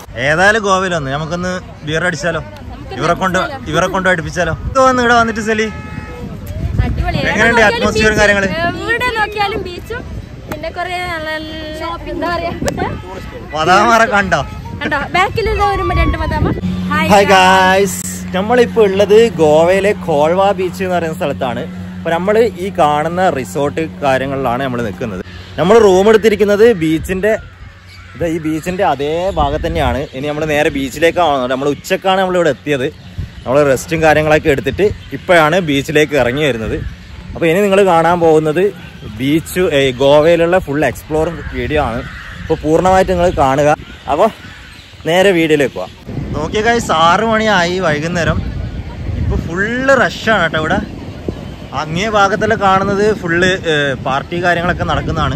ഏതായാലും ഗോവയിൽ വന്ന് നമുക്കൊന്ന് ബിയർ അടിച്ചാലോ ഇവരെ കൊണ്ട് ഇവരെ കൊണ്ട് അടുപ്പിച്ചാലോ ഇത് വന്ന് ഇവിടെ വന്നിട്ട് സെലി അടിപൊളി എങ്ങനെയുണ്ട് atmosphere കാര്യങ്ങള്? എവിടെ നോക്കിയാലും ബീച്ചും പിന്നെ കൊറേ നല്ല നല്ല- എന്താ പറയാ മതാമാറെ കണ്ടോ കണ്ടോ ബാക്കിൽ ഒരു രണ്ട് മതാമ ഹായ് ഗായ്സ് നമ്മളിപ്പോൾ ഉള്ളത് ഗോവയിലെ കോൾവ ബീച്ച് എന്ന് പറയുന്ന സ്ഥലത്താണ് അപ്പോൾ നമ്മൾ ഈ കാണുന്ന റിസോർട്ട് കാര്യങ്ങളിലാണ് നമ്മൾ നിൽക്കുന്നത് നമ്മൾ റൂം എടുത്തിരിക്കുന്നത് ബീച്ചിന്റെ ഇത് ഈ ബീച്ചിന്റെ അതേ ഭാഗത്ത് തന്നെയാണ് ഇനി നമ്മൾ നേരെ ബീച്ചിലേക്കാണ് നമ്മൾ ഉച്ചക്കാണ് നമ്മൾ ഇവിടെ എത്തിയത് നമ്മൾ റെസ്റ്റും കാര്യങ്ങളൊക്കെ എടുത്തിട്ട് ഇപ്പോഴാണ് ബീച്ചിലേക്ക് ഇറങ്ങി വരുന്നത് അപ്പോൾ ഇനി നിങ്ങൾ കാണാൻ പോകുന്നത് ബീച്ച് ഏ, ഗോവയിലുള്ള ഫുൾ എക്സ്പ്ലോർ വീഡിയോ ആണ് അപ്പോൾ പൂർണ്ണമായിട്ട് നിങ്ങൾ കാണുക അപ്പോൾ നേരെ വീഡിയോയിലേക്ക് പോവാം നോക്കിയ കാഴ്ച ആറ് മണിയായി വൈകുന്നേരം ഇപ്പൊ ഫുള്ള് റഷാണ് കേട്ടോ ഇവിടെ അങ്ങേ ഭാഗത്തെല്ലാം കാണുന്നത് ഫുള്ള് പാർട്ടി കാര്യങ്ങളൊക്കെ നടക്കുന്നതാണ്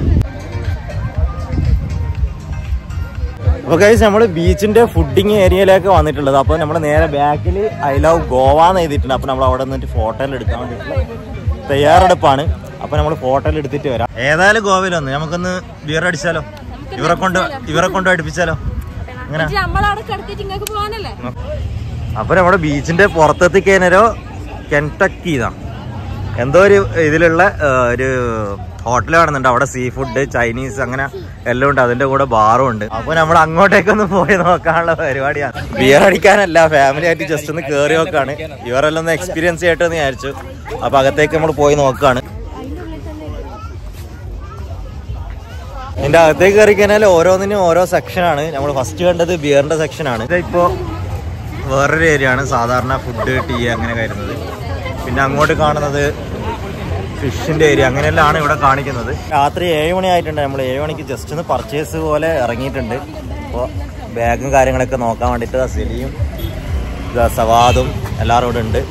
അപ്പോൾ കഴിച്ച് നമ്മൾ ബീച്ചിന്റെ ഫുഡിങ് ഏരിയയിലേക്ക് വന്നിട്ടുള്ളത് അപ്പോൾ നമ്മൾ നേരെ ബാക്കിൽ ഐ ലവ് ഗോവ എന്ന് എഴുതിയിട്ടുണ്ട് അപ്പോൾ നമ്മൾ അവിടെ നിന്നിട്ട് ഫോട്ടോ എടുക്കാൻ വേണ്ടിയിട്ടുള്ള തയ്യാറെടുപ്പാണ് അപ്പോൾ നമ്മൾ ഫോട്ടോ എടുത്തിട്ട് വരാം ഏതായാലും ഗോവയിൽ വന്ന് നമുക്കൊന്ന് ബിയർ അടിച്ചാലോ ഇവരെ കൊണ്ട് ഇവരെ കൊണ്ട് അടുപ്പിച്ചാലോ അങ്ങനെ നമ്മളവിടെ കിടത്തിട്ട് ഇങ്ങക്ക് പോകാനല്ലേ അപ്പൊ നമ്മുടെ ബീച്ചിന്റെ പുറത്തെത്തിക്കഴിഞ്ഞോ കെൻടക്കി ഇതാണ് എന്തോ ഒരു ഇതിലുള്ള ആ, ഒരു ഹോട്ടൽ കാണുന്നുണ്ട് അവിടെ സീ ഫുഡ് ചൈനീസ് അങ്ങനെ എല്ലാം ഉണ്ട് അതിന്റെ കൂടെ ബാറും ഉണ്ട് അപ്പൊ നമ്മൾ അങ്ങോട്ടേക്കൊന്ന് പോയി നോക്കാനുള്ള പരിപാടിയാണ് ബിയർ അടിക്കാനല്ല ഫാമിലി ആയിട്ട് ജസ്റ്റ് ഒന്ന് കേറി നോക്കാണ് ഇവരെല്ലാം ഒന്ന് എക്സ്പീരിയൻസ് ചെയ്യട്ടെ എന്ന് വിചാരിച്ചു അപ്പൊ അകത്തേക്ക് നമ്മൾ പോയി നോക്കാണ് ഇതിന്റെ അകത്തേക്ക് കയറി കഴിഞ്ഞാൽ ഓരോന്നിനും ഓരോ സെക്ഷനാണ് നമ്മൾ ഫസ്റ്റ് കണ്ടത് ബിയറിന്റെ സെക്ഷനാണ് ഇതിപ്പോ വേറൊരു ഏരിയ ആണ് സാധാരണ ഫുഡ് ടീ അങ്ങനെ വരുന്നത് പിന്നെ അങ്ങോട്ട് കാണുന്നത് ഫിഷിന്റെ ഏരിയ അങ്ങനെയെല്ലാം ഇവിടെ കാണിക്കുന്നത് രാത്രി ഏഴ് മണി ആയിട്ടുണ്ട് നമ്മൾ ഏഴ് മണിക്ക് ജസ്റ്റ് ഒന്ന് പർച്ചേസ് പോലെ ഇറങ്ങിയിട്ടുണ്ട് അപ്പോൾ ബാഗും കാര്യങ്ങളൊക്കെ നോക്കാൻ വേണ്ടിയിട്ട് ദാ സെലിയും ദാ സവാദും എല്ലാവരും ഇവിടെ ഉണ്ട്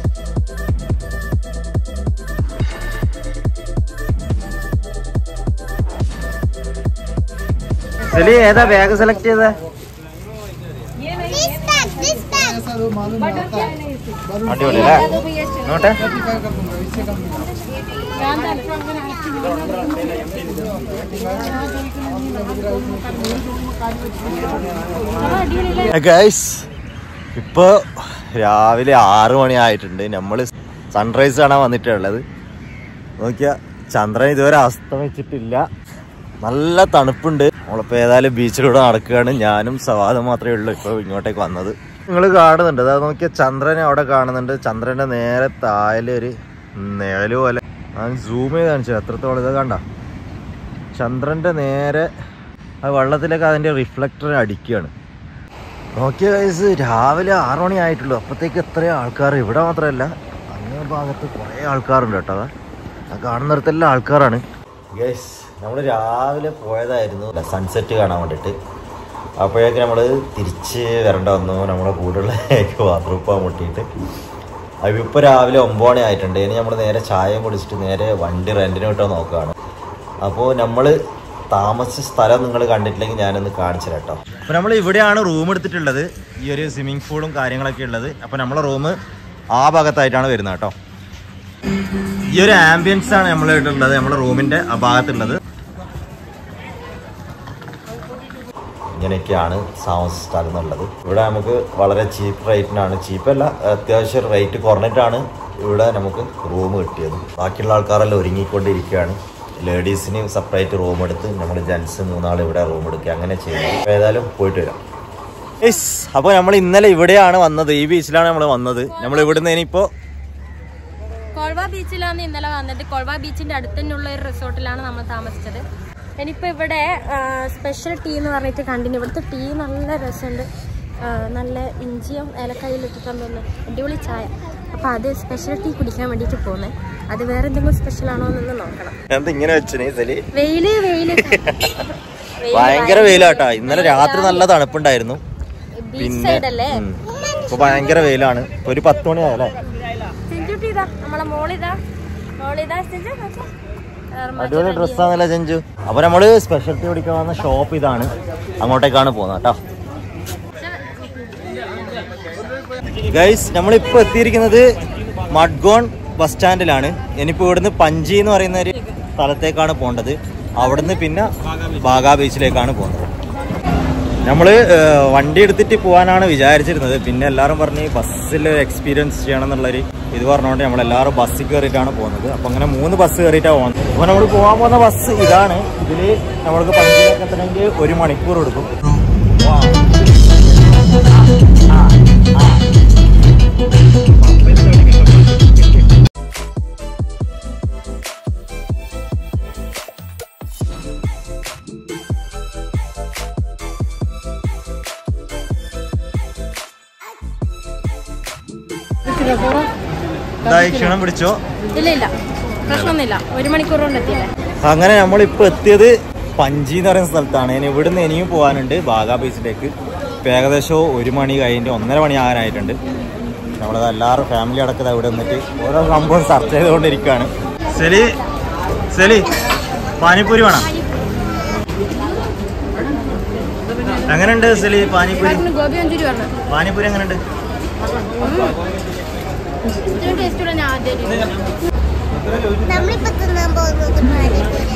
സെലി ഏതാ ബാഗ് സെലക്ട് ചെയ്തത് അടിപൊളി അല്ലേ നോട്ടെ ഗൈസ് ഇപ്പൊ രാവിലെ ആറു മണി ആയിട്ടുണ്ട് നമ്മൾ സൺറൈസ് കാണാൻ വന്നിട്ടുള്ളത് നോക്കിയ ചന്ദ്രൻ ഇതുവരെ അസ്തമിച്ചിട്ടില്ല നല്ല തണുപ്പുണ്ട് നമ്മളിപ്പോ ഏതായാലും ബീച്ചിലൂടെ നടക്കുകയാണ് ഞാനും സവാദം മാത്രമേ ഉള്ളൂ ഇപ്പൊ ഇങ്ങോട്ടേക്ക് വന്നത് നിങ്ങൾ കാണുന്നുണ്ട് അതാ നോക്കിയ ചന്ദ്രനെ അവിടെ കാണുന്നുണ്ട് ചന്ദ്രന്റെ നേരെ താഴെ ഒരു നിഴല് പോലെ ഞാൻ സൂം ചെയ്ത് കാണിച്ചു എത്രത്തോളം ഇത് കണ്ട ചന്ദ്രന്റെ നേരെ ആ വെള്ളത്തിലേക്ക് അതിന്റെ റിഫ്ലക്ടർ അടിക്കുകയാണ് നോക്കിയ വയസ്സ് രാവിലെ ആറ് മണി ആയിട്ടുള്ളൂ അപ്പോഴത്തേക്ക് എത്രയോ ആൾക്കാർ ഇവിടെ മാത്രമല്ല അങ്ങേ ഭാഗത്ത് കുറേ ആൾക്കാരുണ്ട് കേട്ടോ അതാ ആ കാണുന്നിടത്തെല്ലാം ആൾക്കാരാണ് ഗൈസ് നമ്മൾ രാവിലെ പോയതായിരുന്നു സൺസെറ്റ് കാണാൻ വേണ്ടിയിട്ട് അപ്പോഴേക്ക് നമ്മൾ തിരിച്ച് വരേണ്ട വന്നു നമ്മളെ കൂടുതലുള്ള ബാത്റൂം പോകാൻ മുട്ടിയിട്ട് അപ്പോൾ ഇപ്പോൾ രാവിലെ ഒമ്പത് മണി ആയിട്ടുണ്ട് ഇനി നമ്മൾ നേരെ ചായയും കുടിച്ചിട്ട് നേരെ വണ്ടി റെൻറ്റിന് വിട്ടോ നോക്കുകയാണ് അപ്പോൾ നമ്മൾ താമസിച്ച സ്ഥലം നിങ്ങൾ കണ്ടിട്ടില്ലെങ്കിൽ ഞാനൊന്ന് കാണിച്ചു കേട്ടോ അപ്പോൾ നമ്മൾ ഇവിടെയാണ് റൂം എടുത്തിട്ടുള്ളത് ഈ ഒരു സ്വിമ്മിംഗ് പൂളും കാര്യങ്ങളൊക്കെ ഉള്ളത് അപ്പോൾ നമ്മളെ റൂം ആ ഭാഗത്തായിട്ടാണ് വരുന്നത് കേട്ടോ ഈ ഒരു ആംബിയൻസ് ആണ് നമ്മൾ ഇട്ടുള്ളത് നമ്മുടെ റൂമിന്റെ ആ ഭാഗത്തുള്ളത് ഇങ്ങനെയൊക്കെയാണ് താമസ സ്ഥലം എന്നുള്ളത് ഇവിടെ നമുക്ക് വളരെ ചീപ്പ് റേറ്റിനാണ് ചീപ്പല്ല അത്യാവശ്യം റേറ്റ് കുറഞ്ഞിട്ടാണ് ഇവിടെ നമുക്ക് റൂം കിട്ടിയത് ബാക്കിയുള്ള ആൾക്കാരെല്ലാം ഒരുങ്ങിക്കൊണ്ടിരിക്കുകയാണ് ലേഡീസിന് സെപ്പറേറ്റ് റൂം എടുത്ത് നമ്മൾ ജെൻസ് മൂന്നാൾ ഇവിടെ റൂം എടുക്കുക അങ്ങനെ ചെയ്യുന്നത് അപ്പോൾ ഏതായാലും പോയിട്ട് വരാം അപ്പോൾ നമ്മൾ ഇന്നലെ ഇവിടെയാണ് വന്നത് ഈ ബീച്ചിലാണ് നമ്മൾ വന്നത് നമ്മൾ ഇവിടുന്ന് ഇനിയിപ്പോൾ കോൾവ ബീച്ചിലാണ് ഇന്നലെ വന്നത് കോൾവ ബീച്ചിന്റെ അടുത്ത് തന്നെയുള്ള ഒരു റിസോർട്ടിലാണ് നമ്മൾ താമസിച്ചത് ഇനിയിപ്പോൾ ഇവിടെ സ്പെഷ്യൽ ടീ എന്ന് പറഞ്ഞിട്ട് കണ്ടിന് ഇവിടുത്തെ ടീ നല്ല രസമുണ്ട് ആ, നല്ല ഇഞ്ചിയും ഏലക്കായും ഇട്ടിട്ടാന്ന് തോന്നുന്നു അടിപൊളി ചായ അപ്പോൾ അത് സ്പെഷ്യൽ ടീ കുടിക്കാൻ വേണ്ടിയിട്ട് പോകുന്നത് അത് വേറെ എന്തെങ്കിലും സ്പെഷ്യൽ ആണോ എന്നൊന്ന് നോക്കണം എന്താ ഇങ്ങനെ വെച്ചേ സലി വെയില് വെയില് ഭയങ്കര വെയിലാട്ടാ ഇന്നലെ രാത്രി നല്ല തണുപ്പുണ്ടായിരുന്നു ബീച്ച് സൈഡ് അല്ലേ ഉം. ഇപ്പൊ ഭയങ്കര വെയിലാണ് ഇപ്പൊ ഒരു പത്ത് മണിയായല്ലേ സെഞ്ചുട്ടി ഇതാ നമ്മളെ മോളിതാ മോളിതാ സെഞ്ചു നോക്ക്. അടിപൊളി ഡ്രസ്സാണല്ലേ ചെഞ്ചു അപ്പൊ നമ്മള് സ്പെഷ്യൽറ്റി പിടിക്കാൻ വന്ന ഷോപ്പ് ഇതാണ് അങ്ങോട്ടേക്കാണ് പോകുന്നത് കേട്ടോ ഗൈസ് നമ്മളിപ്പോ എത്തിയിരിക്കുന്നത് മഡ്ഗോൺ ബസ് സ്റ്റാൻഡിലാണ് ഇനിയിപ്പോ ഇവിടുന്ന് പഞ്ചി എന്ന് പറയുന്ന ഒരു സ്ഥലത്തേക്കാണ് പോകേണ്ടത് അവിടുന്ന് പിന്നെ ബാഗാ ബീച്ചിലേക്കാണ് പോകുന്നത് നമ്മള് ഏഹ്, വണ്ടി എടുത്തിട്ട് പോകാനാണ് വിചാരിച്ചിരുന്നത് പിന്നെ എല്ലാവരും പറഞ്ഞ് ബസ്സിൽ എക്സ്പീരിയൻസ് ചെയ്യണം എന്നുള്ളൊരു ഇത് പറഞ്ഞുകൊണ്ട് നമ്മൾ എല്ലാവരും ബസ്സിൽ കയറിയിട്ടാണ് പോകുന്നത് അപ്പൊ അങ്ങനെ മൂന്ന് ബസ് കയറിയിട്ടാണ് പോകുന്നത് അപ്പൊ നമ്മൾ പോകാൻ പോകുന്ന ബസ് ഇതാണ് ഇതില് നമ്മൾക്ക് പഞ്ചിലേക്ക് എത്തണമെങ്കിൽ ഒരു മണിക്കൂർ എടുക്കും ഇതായി ക്ഷീണം പിടിച്ചോ ഇല്ല ഇല്ല പ്രശ്നമൊന്നുമില്ല ഒരു മണിക്കൂർ കൊണ്ട് എത്തിയില്ലേ അങ്ങനെ നമ്മളിപ്പോൾ എത്തിയത് പഞ്ചി എന്ന് പറയുന്ന സ്ഥലത്താണ് ഇനി ഇവിടുന്ന് ഇനിയും പോകാനുണ്ട് ബാഗാ ബീച്ചിലേക്ക് ഇപ്പം ഏകദേശം ഒരു മണി കഴിഞ്ഞ് ഒന്നര മണി ആകാനായിട്ടുണ്ട് നമ്മളത് എല്ലാവരും ഫാമിലി അടക്കത ഇവിടെ നിന്നിട്ട് ഓരോ സംഭവം ചർച്ച ചെയ്തുകൊണ്ടിരിക്കുകയാണ് സെലി സെലി പാനിപ്പൂരി വേണം എങ്ങനെയുണ്ട് സെലി പാനിപ്പൂരി ഗോപി അഞ്ചൂരി പറഞ്ഞു പാനിപ്പൂരി എങ്ങനെയുണ്ട് ഇത്രയും ടേസ്റ്റുള്ള ഞാൻ ആദ്യമായിട്ട് നമ്മളിപ്പോ തിന്നാൻ പോകുന്നത് പാനിപൂരിയാണ്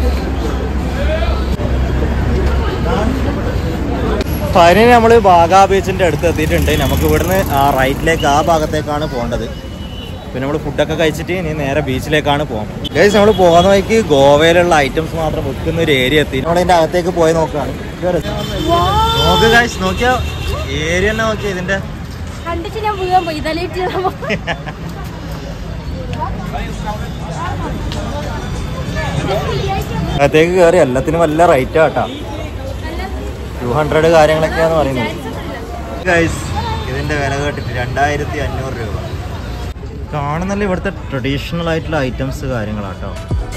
ഫൈനലി നമ്മൾ ബാഗാ ബീച്ചിന്റെ അടുത്ത് എത്തിയിട്ടുണ്ട് നമുക്ക് ഇവിടുന്ന് ആ റൈറ്റിലേക്ക് ആ ഭാഗത്തേക്കാണ് പോകേണ്ടത് പിന്നെ നമ്മൾ ഫുഡൊക്കെ കഴിച്ചിട്ട് ഇനി നേരെ ബീച്ചിലേക്കാണ് പോകുന്നത് ഗൈസ് നമ്മൾ പോകുന്ന വഴിക്ക് ഗോവയിലുള്ള ഐറ്റംസ് മാത്രം വിൽക്കുന്ന ഒരു ഏരിയ എത്തി നമ്മൾ ഇതിന്റെ അകത്തേക്ക് പോയി നോക്കുകയാണ് നോക്ക് ഗൈസ് നോക്കിയാ ഏരിയ തന്നെ നോക്കിയാ ഇതിന്റെ കണ്ടിട്ട് ഞാൻ വീഴാൻ പോയി ഇതലേറ്റ് അകത്തേക്ക് കയറി എല്ലാത്തിനും വല്ല റേറ്റ് ആട്ടാ ടു ഹൺഡ്രഡ് കാര്യങ്ങളൊക്കെയാന്ന് പറയുന്നത് ഗൈസ് ഇതിന്റെ വില കേട്ടിട്ട് രണ്ടായിരത്തി അഞ്ഞൂറ് രൂപ കാണുന്നല്ല ഇവിടുത്തെ ട്രഡീഷണൽ ആയിട്ടുള്ള ഐറ്റംസ് കാര്യങ്ങളാട്ടോ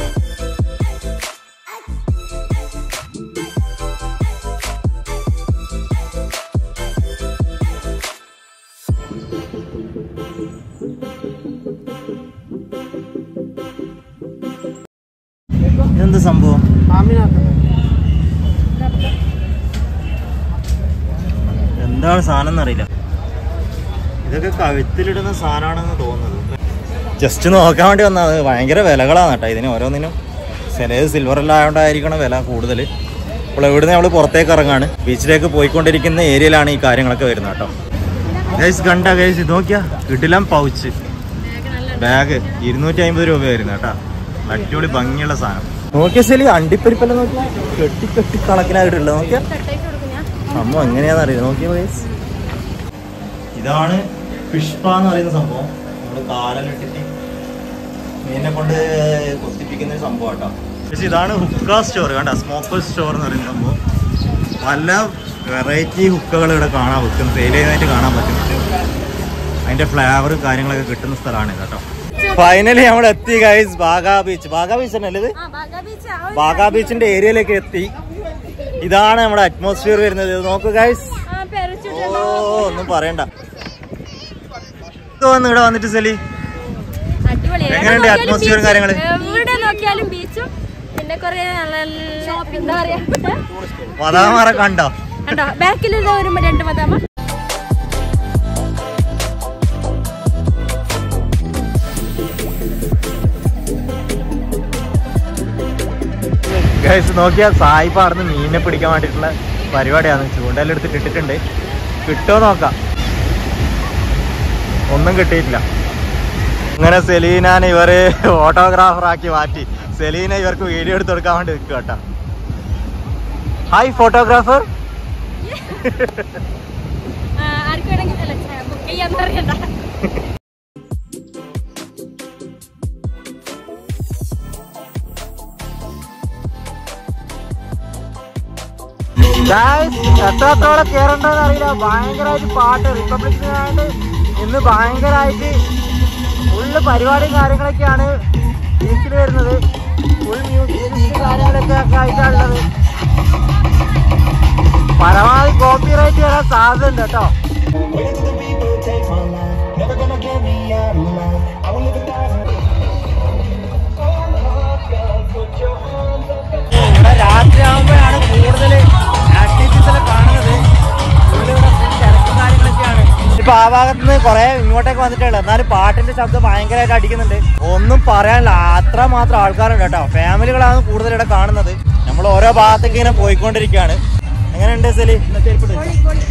എന്ത് സംഭവം എന്താണ് സാധനം എന്നറിയില്ല ഇതൊക്കെ കഴുത്തിലിടുന്ന സാധനമാണെന്ന് തോന്നുന്നത് ജസ്റ്റ് നോക്കാൻ വേണ്ടി വന്നത് ഭയങ്കര വിലകളാണ് കേട്ടോ ഇതിന് ഓരോന്നിനും ചിലത് സിൽവറിലായതുകൊണ്ടായിരിക്കണം വില കൂടുതൽ അപ്പോൾ ഇവിടുന്ന് നമ്മൾ പുറത്തേക്ക് ഇറങ്ങാണ് ബീച്ചിലേക്ക് പോയിക്കൊണ്ടിരിക്കുന്ന ഏരിയയിലാണ് ഈ കാര്യങ്ങളൊക്കെ വരുന്നത് കേട്ടോ ഗൈസ് കണ്ട ഗൈസ് ഇത് നോക്കിയാ കിടിലം പൗച്ച് ബാഗ് ഇരുന്നൂറ്റി അമ്പത് രൂപ വരുന്നത് കേട്ടോ അടിപൊളി ഭംഗിയുള്ള സാധനം നോക്കിയ ശരി അണ്ടിപ്പരിപ്പെല്ലാം നോക്കിയാ കെട്ടി കെട്ടി കണക്കിനായിട്ടുള്ളത് നോക്കിയാ കട്ടായിട്ട് കൊടുക്കും ഞാൻ അമ്മ എങ്ങനെയാന്ന് അറിയില്ല നോക്കിയ ഗൈസ് ഇതാണ് ഫിഷ്പ എന്ന് പറയുന്ന സംഭവം നമ്മൾ കാലിലിട്ടിട്ട് മീനിനെ കൊണ്ട് കൊത്തിപ്പിക്കുന്ന ഒരു സംഭവം കേട്ടോ പക്ഷെ ഇതാണ് ഹുക്ക സ്റ്റോർ കണ്ട സ്മോക്കർ സ്റ്റോർ എന്ന് പറയുന്ന സംഭവം പല വെറൈറ്റി ഹുക്കകൾ ഇവിടെ കാണാൻ പറ്റും സെയിൽ ചെയ്തായിട്ട് കാണാൻ പറ്റും അതിന്റെ ഫ്ലേവർ കാര്യങ്ങളൊക്കെ കിട്ടുന്ന സ്ഥലമാണ് കേട്ടോ ഫൈനലി നമ്മൾ എത്തി guys Baga beach Baga beach തന്നെ അല്ലേ ഇത് ആ ബാഗാ ബീച്ച് ആ ഒരു ബാഗാ ബീച്ചിന്റെ ഏരിയയിലേക്ക് എത്തി ഇതാണ് നമ്മുടെ അറ്റ്മോസ്ഫിയർ വരുന്നത് ഇത് നോക്കൂ ഗൈസ് ആ ഓ പെരച്ചുട്ടുണ്ടോ ഒന്നും പറയണ്ട ഇത് വന്ന് ഇവിടെ വന്നിട്ട് സെലി അടിപൊളി എവിടെ എങ്ങനെയുണ്ട് നോക്കിയാലും atmosphere beach. കാര്യങ്ങള്? എവിടെ നോക്കിയാലും ബീച്ചും പിന്നെ കൊറേ നല്ല നല്ല എന്താ പറയാ മതാമാറ കണ്ടോ കണ്ടോ ബാക്കിൽ ഒരു രണ്ട് മതാമ ഗൈസ് നോക്കിയാൽ സായിപ്പ് അവിടുന്ന് മീനിനെ പിടിക്കാൻ വേണ്ടിയിട്ടുള്ള പരിപാടിയാണ് ചൂണ്ടെല്ലാം എടുത്തിട്ട് ഇട്ടിട്ടുണ്ട് കിട്ടുമോ നോക്കാം ഒന്നും കിട്ടിയിട്ടില്ല അങ്ങനെ സെലീനാനെ ഇവര് ഫോട്ടോഗ്രാഫർ ആക്കി മാറ്റി സെലീന ഇവർക്ക് വീഡിയോ എടുത്ത് കൊടുക്കാൻ വേണ്ടി നിൽക്കുക കേട്ടോ ഹായ് ഫോട്ടോഗ്രാഫർ ആർക്കും വേണമെങ്കിൽ അല്ല ബുക്ക് ചെയ്യാൻ അറിയണ്ട എത്രത്തോളം കേറണ്ടെന്ന് അറിയില്ല ഭയങ്കരമായിട്ട് പാട്ട് റിപ്പബ്ലിക് ആയിട്ട് ഇന്ന് ഭയങ്കരമായിട്ട് ഫുള്ള് പരിപാടിയും കാര്യങ്ങളൊക്കെയാണ് ബീച്ചിൽ വരുന്നത് ഫുൾ മ്യൂസിക് കാര്യങ്ങളൊക്കെ ഒക്കെ ആയിട്ടാണുള്ളത് പരമാവധി കോപ്പി റൈറ്റ് വരാൻ സാധ്യത ഉണ്ട് കേട്ടോ ഇവിടെ രാത്രി ആകുമ്പോഴാണ് കൂടുതൽ ആക്ടിവിറ്റീസ് ഒക്കെ കാണുന്നത് ഇവിടെ ഇവിടെ full തിരക്കും കാര്യങ്ങളൊക്കെയാണ് ഇപ്പൊ ആ ഭാഗത്ത് നിന്ന് കുറെ ഇങ്ങോട്ടേക്ക് വന്നിട്ടുള്ളത് എന്നാലും പാട്ടിന്റെ ശബ്ദം ഭയങ്കരമായിട്ട് അടിക്കുന്നുണ്ട് ഒന്നും പറയാനില്ല അത്ര മാത്രം ആൾക്കാരുണ്ട് കേട്ടോ ഫാമിലികളാണ് കൂടുതൽ ഇവിടെ കാണുന്നത് നമ്മൾ ഓരോ ഭാഗത്തേക്ക് ഇങ്ങനെ പോയിക്കൊണ്ടിരിക്കുകയാണ് എങ്ങനെയുണ്ട് സെലി പൊളി പൊളി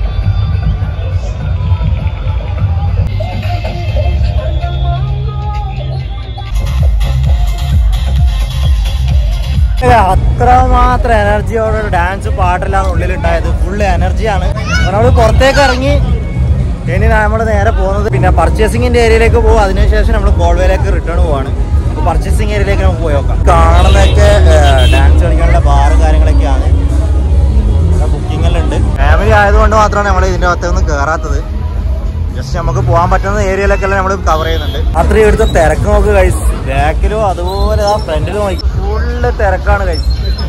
അത്രമാത്രം എനർജിയോടെ ഡാൻസ് പാട്ടെല്ലാം ഉള്ളിലുണ്ടായത് ഫുള്ള് എനർജിയാണ് നമ്മൾ പുറത്തേക്ക് ഇറങ്ങി ഇനി നമ്മൾ നേരെ പോകുന്നത് പിന്നെ പർച്ചേസിങ്ങിന്റെ ഏരിയയിലേക്ക് പോകും അതിനുശേഷം നമ്മൾ കോൾവേയിലേക്ക് റിട്ടേൺ പോവാണ് അപ്പോൾ പർച്ചേസിങ് ഏരിയയിലേക്ക് നമുക്ക് പോയി നോക്കാം കാണുന്നതൊക്കെ ഡാൻസ് കളിക്കാനുള്ള ബാറും കാര്യങ്ങളൊക്കെയാണ് ബുക്കിംഗ് എല്ലാം ഉണ്ട് ഫാമിലി ആയതുകൊണ്ട് മാത്രമാണ് നമ്മൾ ഇതിന്റെ അകത്തൊന്നും കയറാത്തത് ജസ്റ്റ് നമുക്ക് പോകാൻ പറ്റുന്ന ഏരിയയിലൊക്കെ നമ്മൾ കവർ ചെയ്യുന്നുണ്ട് അത്രയും എടുത്ത തിരക്ക് നോക്ക് കൈസ് ബാക്കിലും അതുപോലെ ആ ഫ്രണ്ടിലും നോക്കി ഫുള്ള് തിരക്കാണ് കൈസ്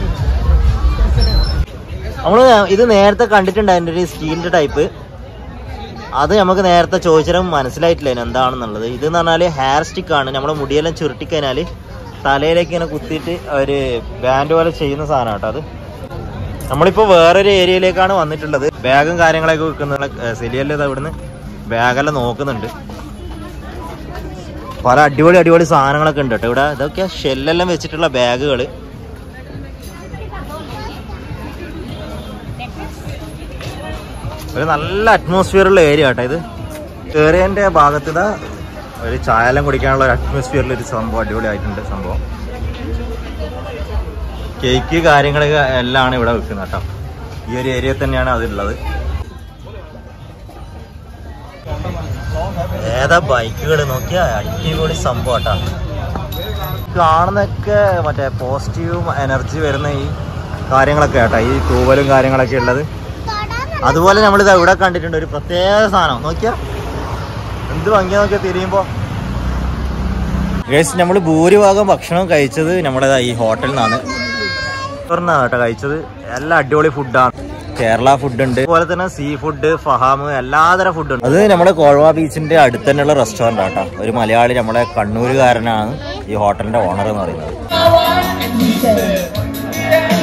നമ്മള് ഇത് നേരത്തെ കണ്ടിട്ടുണ്ടായിരുന്നു ഒരു സ്റ്റീലിന്റെ ടൈപ്പ് അത് നമുക്ക് നേരത്തെ ചോദിച്ചാലും മനസ്സിലായിട്ടില്ല ഇതിന് എന്താണെന്നുള്ളത് ഇത് എന്ന് പറഞ്ഞാൽ ഹെയർ സ്റ്റിക്ക് ആണ് നമ്മുടെ മുടിയെല്ലാം ചുരുട്ടിക്കഴിഞ്ഞാൽ തലയിലേക്ക് ഇങ്ങനെ കുത്തിയിട്ട് ഒരു ബാൻഡ് പോലെ ചെയ്യുന്ന സാധനം കേട്ടോ അത് നമ്മളിപ്പോൾ വേറൊരു ഏരിയയിലേക്കാണ് വന്നിട്ടുള്ളത് ബാഗും കാര്യങ്ങളൊക്കെ വിൽക്കുന്ന സെലിയല്ലേ ഇത് അവിടുന്ന് ബാഗെല്ലാം നോക്കുന്നുണ്ട് പല അടിപൊളി അടിപൊളി സാധനങ്ങളൊക്കെ ഉണ്ട് കേട്ടോ ഇവിടെ ഇതൊക്കെ ഷെല്ലെല്ലാം വെച്ചിട്ടുള്ള ബാഗുകൾ ഒരു നല്ല അറ്റ്മോസ്ഫിയറുള്ള ഏരിയ കേട്ടോ ഇത് ഏറിയൻ്റെ ഭാഗത്ത് ഇതാ ഒരു ചായലം കുടിക്കാനുള്ള ഒരു അറ്റ്മോസ്ഫിയറിൽ ഒരു സംഭവം അടിപൊളിയായിട്ടുണ്ട് സംഭവം കേക്ക് കാര്യങ്ങളൊക്കെ എല്ലാം ആണ് ഇവിടെ വിൽക്കുന്നത് കേട്ടോ ഈ ഒരു ഏരിയ തന്നെയാണ് അതുള്ളത് ഏതാ ബൈക്കുകൾ നോക്കിയാ അടിപൊളി സംഭവം കേട്ടോ കാണുന്നൊക്കെ മറ്റേ പോസിറ്റീവ് എനർജി വരുന്ന ഈ കാര്യങ്ങളൊക്കെ കേട്ടോ ഈ തൂവലും കാര്യങ്ങളൊക്കെ ഉള്ളത് തൊടാൻ അതുപോലെ നമ്മളിത് ഇവിടെ കണ്ടിട്ടുണ്ട് ഒരു പ്രത്യേക സാധനം നോക്കിയാ എന്ത് ഭംഗിയാ നോക്കിയാ തിരിയുമ്പോ ഗൈസ് നമ്മൾ ഭൂരിഭാഗം ഭക്ഷണം കഴിച്ചത് നമ്മുടെ ഈ ഹോട്ടലിൽ നിന്നാണ് പറഞ്ഞാ കേട്ടോ കഴിച്ചത് എല്ലാം അടിപൊളി ഫുഡാണ് കേരള ഫുഡ് ഉണ്ട് അതുപോലെ തന്നെ സീ ഫുഡ് ഫഹാം എല്ലാതരം ഫുഡ് ഉണ്ട് അത് നമ്മുടെ കോഴവ ബീച്ചിന്റെ അടുത്ത് തന്നെയുള്ള റെസ്റ്റോറന്റ് ആട്ടോ ഒരു മലയാളി നമ്മുടെ കണ്ണൂരുകാരനാണ് ഈ ഹോട്ടലിന്റെ ഓണർ എന്ന് പറയുന്നത്